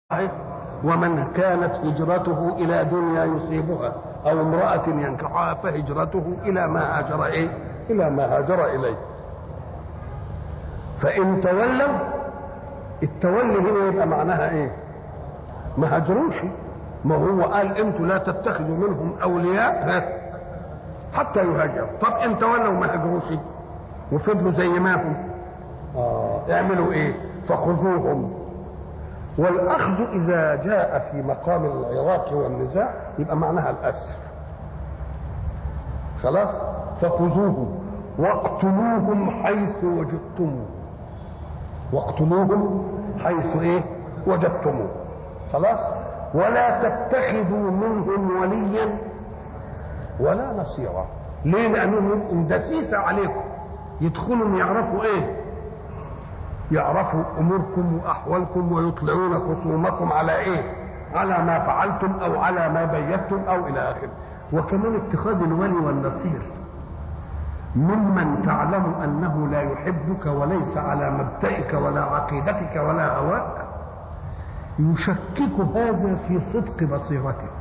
ومن كانت هجرته إلى دنيا يصيبها أو امرأة ينكحها فهجرته إلى ما هاجر إيه؟ إلى ما هاجر إليه فإن تولوا التولي هنا يبقى معناها إيه؟ ما هاجروش ما هو قال انتوا لا تتخذوا منهم اولياء حتى يهاجروا طب ان تولوا ما هاجروش وفضلوا زي ما هم آه. اعملوا ايه فخذوهم والاخذ اذا جاء في مقام العراق والنزاع يبقى معناها الاسر خلاص فخذوهم واقتلوهم حيث وجدتموه واقتلوهم حيث ايه وجدتموه خلاص ولا تتخذوا منهم وليا ولا نصيرا ليه لانهم يبقوا دسيسه عليكم يدخلوا يعرفوا ايه يعرفوا اموركم واحوالكم ويطلعون خصومكم على ايه على ما فعلتم او على ما بيتم او الى اخره وكمان اتخاذ الولي والنصير ممن تعلم انه لا يحبك وليس على مبدئك ولا عقيدتك ولا هواك يشكك هذا في صدق بصيرتك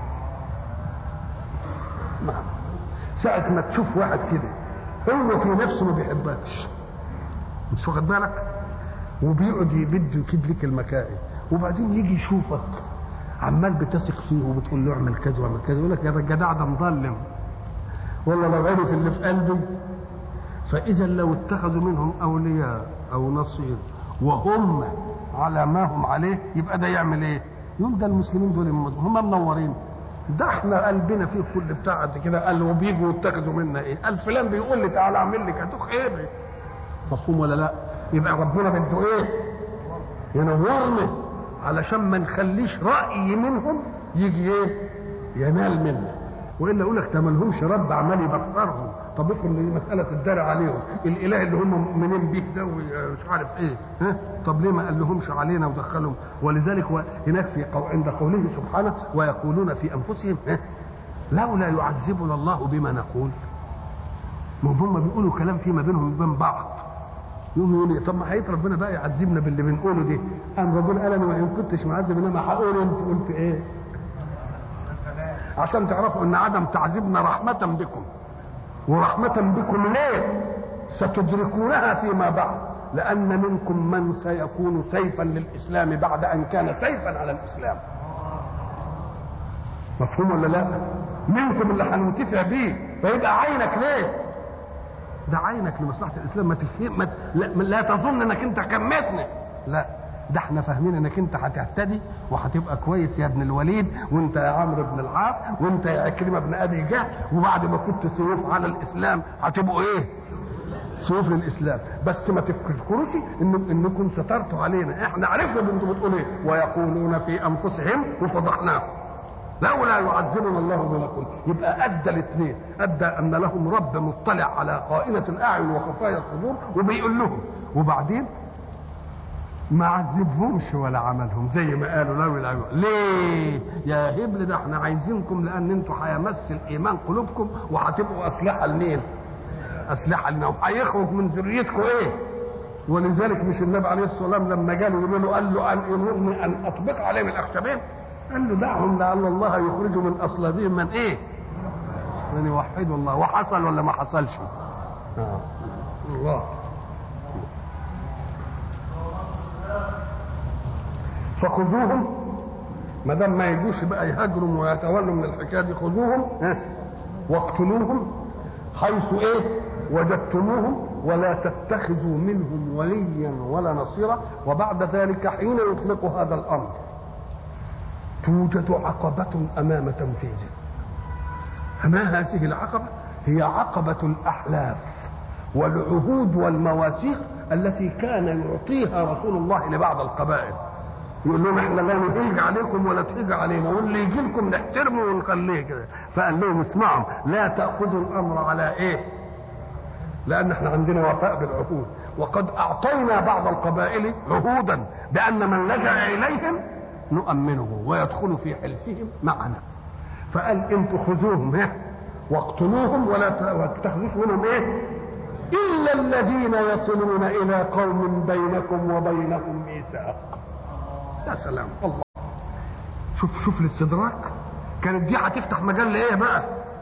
نعم ساعة ما تشوف واحد كده هو في نفسه ما بيحبكش مش واخد بالك وبيقعد بده يكيد لك المكائد وبعدين يجي يشوفك عمال بتثق فيه وبتقول له اعمل كذا واعمل كذا يقول لك يا الجدع ده مظلم والله لو عرف اللي في قلبي فاذا لو اتخذوا منهم اولياء او نصير وهم على ما هم عليه يبقى ده يعمل ايه؟ يقول ده المسلمين دول هم منورين ده احنا قلبنا فيه كل بتاع قد كده قال وبيجوا يتخذوا منا ايه؟ قال فلان بيقول لي تعالى اعمل لك هتوخ ايه؟ مفهوم ولا لا؟ يبقى ربنا بده ايه؟ ينورنا علشان ما نخليش راي منهم يجي ايه؟ ينال منا والا يقول لك ده ما لهمش رب عمال يبصرهم طب افرض ان مساله تدار عليهم الاله اللي هم مؤمنين به ده ومش عارف ايه ها طب ليه ما قال لهمش علينا ودخلهم ولذلك هناك في قو... عند قوله سبحانه ويقولون في انفسهم ها لولا يعذبنا الله بما نقول ما هم بيقولوا كلام فيما بينهم وبين بعض يقوم يقول طب ما حقيقة ربنا بقى يعذبنا باللي بنقوله دي قام ربنا قال انا وان كنتش معذب انما هقول انت قلت ايه عشان تعرفوا ان عدم تعذيبنا رحمة بكم ورحمة بكم ليه ستدركونها فيما بعد لأن منكم من سيكون سيفا للإسلام بعد أن كان سيفا على الإسلام مفهوم ولا لا منكم اللي هننتفع بيه فيبقى عينك ليه ده عينك لمصلحة الإسلام ما تفهم ما لا, لا تظن انك انت كمتنا لا ده احنا فاهمين انك انت هتهتدي وهتبقى كويس يا ابن الوليد وانت يا عمرو بن العاص وانت يا عكرمه بن ابي جهل وبعد ما كنت سيوف على الاسلام هتبقوا ايه؟ سيوف للاسلام بس ما تفكروش ان انكم سترتوا علينا احنا عرفنا انتم بتقولوا ايه ويقولون في انفسهم وفضحناهم لولا يعذبنا الله بما قلت يبقى ادى الاثنين ادى ان لهم رب مطلع على قائمه الاعين وخفايا الصدور وبيقول لهم وبعدين ما عذبهمش ولا عملهم زي ما قالوا لو لا ليه يا هبل ده احنا عايزينكم لان انتوا هيمثل ايمان قلوبكم وهتبقوا اسلحه لمين اسلحه لنا وهيخرج من ذريتكم ايه ولذلك مش النبي عليه الصلاه والسلام لما جاله يقول له قال له ان امرني ان اطبق عليهم الاخشبين قال له دعهم لعل الله يخرج من اصلابهم من ايه من يوحدوا الله وحصل ولا ما حصلش آه. الله فخذوهم ما دام ما يجوش بقى يهاجروا ويتولوا من الحكايه دي خذوهم واقتلوهم حيث ايه وجدتموهم ولا تتخذوا منهم وليا ولا نصيرا وبعد ذلك حين يطلق هذا الامر توجد عقبة أمام تنفيذه ما هذه العقبة هي عقبة الأحلاف والعهود والمواثيق التي كان يعطيها رسول الله لبعض القبائل يقول لهم احنا لا نهيج عليكم ولا تهيج علينا واللي يجي لكم نحترمه ونخليه كده فقال لهم اسمعوا لا تاخذوا الامر على ايه؟ لان احنا عندنا وفاء بالعهود وقد اعطينا بعض القبائل عهودا بان من لجا اليهم نؤمنه ويدخل في حلفهم معنا فقال انتم خذوهم واقتلوهم ولا تتخذوش منهم ايه؟ الا الذين يصلون الى قوم بينكم وبينهم ميثاق يا سلام الله شوف شوف الاستدراك كانت دي هتفتح مجال لايه بقى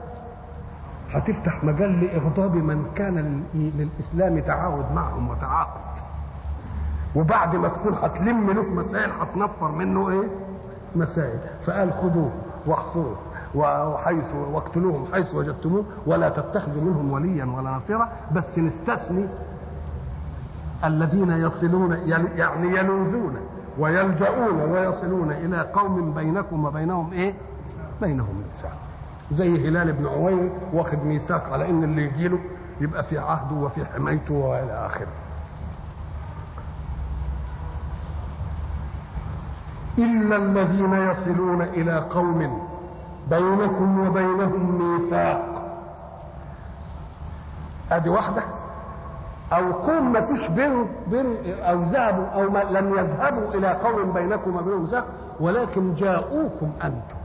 هتفتح مجال لاغضاب من كان لل- للاسلام تعاهد معهم وتعاقد وبعد ما تكون هتلم له مسائل هتنفر منه ايه مسائل فقال خذوه واحصروه وحيث واقتلوهم حيث وجدتموه ولا تتخذوا منهم وليا ولا نصيرا بس نستثني الذين يصلون يل- يعني يلوذون ويلجؤون ويصلون الى قوم بينكم وبينهم ايه؟ بينهم ميثاق زي هلال بن عوير واخد ميثاق على ان اللي يجي له يبقى في عهده وفي حمايته والى اخره. الا الذين يصلون الى قوم بينكم وبينهم ميثاق. ادي واحده او قوم ما فيش بين بين او ذهبوا او ما لم يذهبوا الى قوم بينكم وبينهم ميثاق ولكن جاءوكم انتم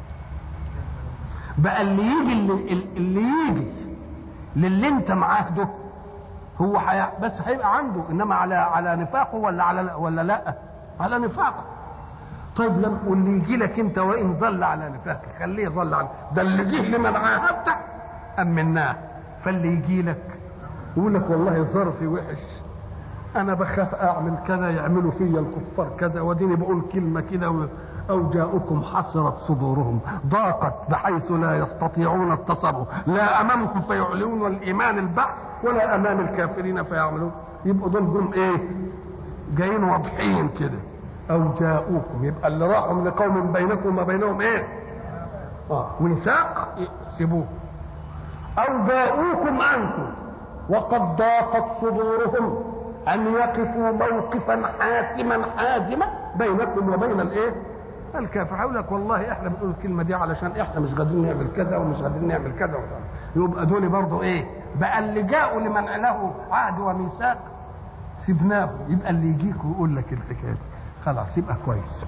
بقى اللي يجي اللي, اللي يجي للي انت معاه ده هو حي... بس هيبقى عنده انما على على نفاقه ولا على ولا لا على نفاقه طيب لم واللي يجي لك انت وان ظل على نفاقك خليه يظل على ده اللي جه لمن عاهدته امناه فاللي يجي لك يقول لك والله ظرفي وحش انا بخاف اعمل كذا يعملوا فيا الكفار كذا وديني بقول كلمه كده و... او جاءكم حسرت صدورهم ضاقت بحيث لا يستطيعون التصرف لا امامكم فيعلنون الايمان البحث ولا امام الكافرين فيعملون يبقوا دول جم ايه جايين واضحين كده او جاءوكم يبقى اللي راحوا لقوم بينكم وبينهم ايه اه ميثاق سيبوه او جاءوكم انتم وقد ضاقت صدورهم ان يقفوا موقفا حاسما حازما بينكم وبين الايه؟ الكافر هيقول لك والله احنا بنقول الكلمه دي علشان احنا مش قادرين نعمل كذا ومش قادرين نعمل كذا وكذا يبقى دول برضه ايه؟ بقى اللي جاءوا لمن له عهد وميثاق سيبناه يبقى اللي يجيك ويقول لك الحكايه دي خلاص يبقى كويس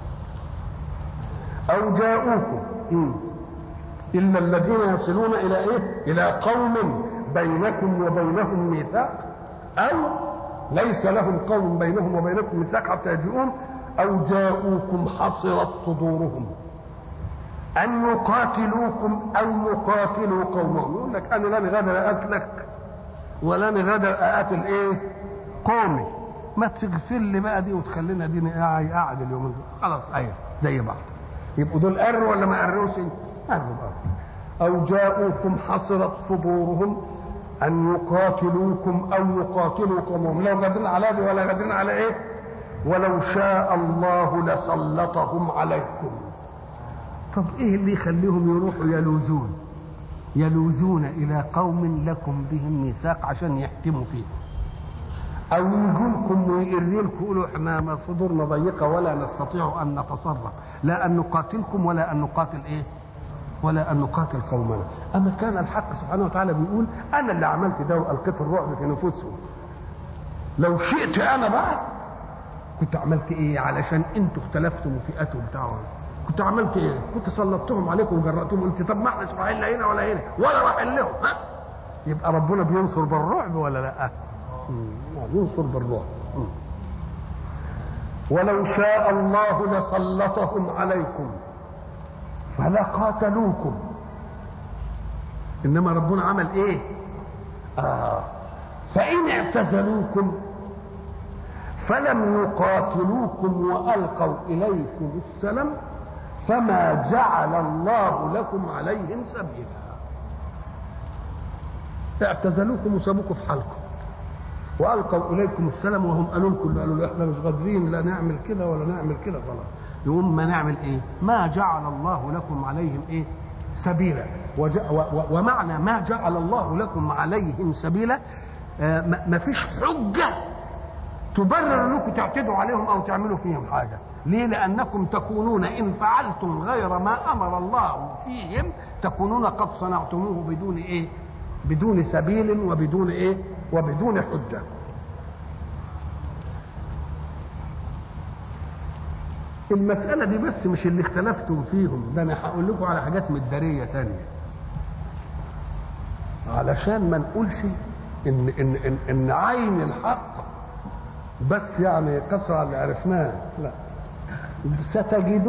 او جاءوكم مم. الا الذين يصلون الى ايه؟ الى قوم بينكم وبينهم ميثاق او ليس لهم قوم بينهم وبينكم ميثاق حتى يجيئون او جاءوكم حصرت صدورهم ان يقاتلوكم او يقاتلوا قومهم يقول لك انا لا غادر اقتلك ولا غادر اقاتل ايه قومي ما تغفر لي بقى دي وتخلينا دي قاعد اليومين دول خلاص ايوه زي بعض يبقوا دول قروا ولا ما قروش قروا بقى او جاءوكم حصرت صدورهم ان يقاتلوكم او يقاتلوا قومهم لا قادرين على دي ولا قادرين على ايه ولو شاء الله لسلطهم عليكم طب ايه اللي يخليهم يروحوا يلوذون يلوذون الى قوم لكم بهم ميثاق عشان يحكموا فيه او يجوا لكم ويقروا لكم يقولوا احنا صدورنا ضيقه ولا نستطيع ان نتصرف لا ان نقاتلكم ولا ان نقاتل ايه ولا ان نقاتل قومنا اما كان الحق سبحانه وتعالى بيقول انا اللي عملت ده والقيت الرعب في نفوسهم لو شئت انا بقى كنت عملت ايه علشان انتوا اختلفتم وفئاتوا بتاعهم كنت عملت ايه كنت سلطتهم عليكم وجرأتهم قلت طب ما احنا اسماعيل لا هنا ولا هنا ولا راح لهم ها يبقى ربنا بينصر بالرعب ولا لا ينصر بالرعب ولو شاء الله لسلطهم عليكم فلقاتلوكم انما ربنا عمل ايه آه فان اعتزلوكم فلم يقاتلوكم والقوا اليكم السلام فما جعل الله لكم عليهم سبيلا اعتزلوكم وسابوكم في حالكم والقوا اليكم السلام وهم قالوا لكم قالوا له احنا مش قادرين لا نعمل كده ولا نعمل كده خلاص يقوم ما نعمل ايه ما جعل الله لكم عليهم ايه سبيلا وج... و... و... ومعنى ما جعل الله لكم عليهم سبيلا آه ما فيش حجه تبرر لكم تعتدوا عليهم او تعملوا فيهم حاجه ليه لانكم تكونون ان فعلتم غير ما امر الله فيهم تكونون قد صنعتموه بدون ايه بدون سبيل وبدون ايه وبدون حجه المسألة دي بس مش اللي اختلفتم فيهم ده أنا هقول لكم على حاجات مدارية تانية علشان ما نقولش إن إن إن, إن عين الحق بس يعني قصر اللي عرفناه لا ستجدون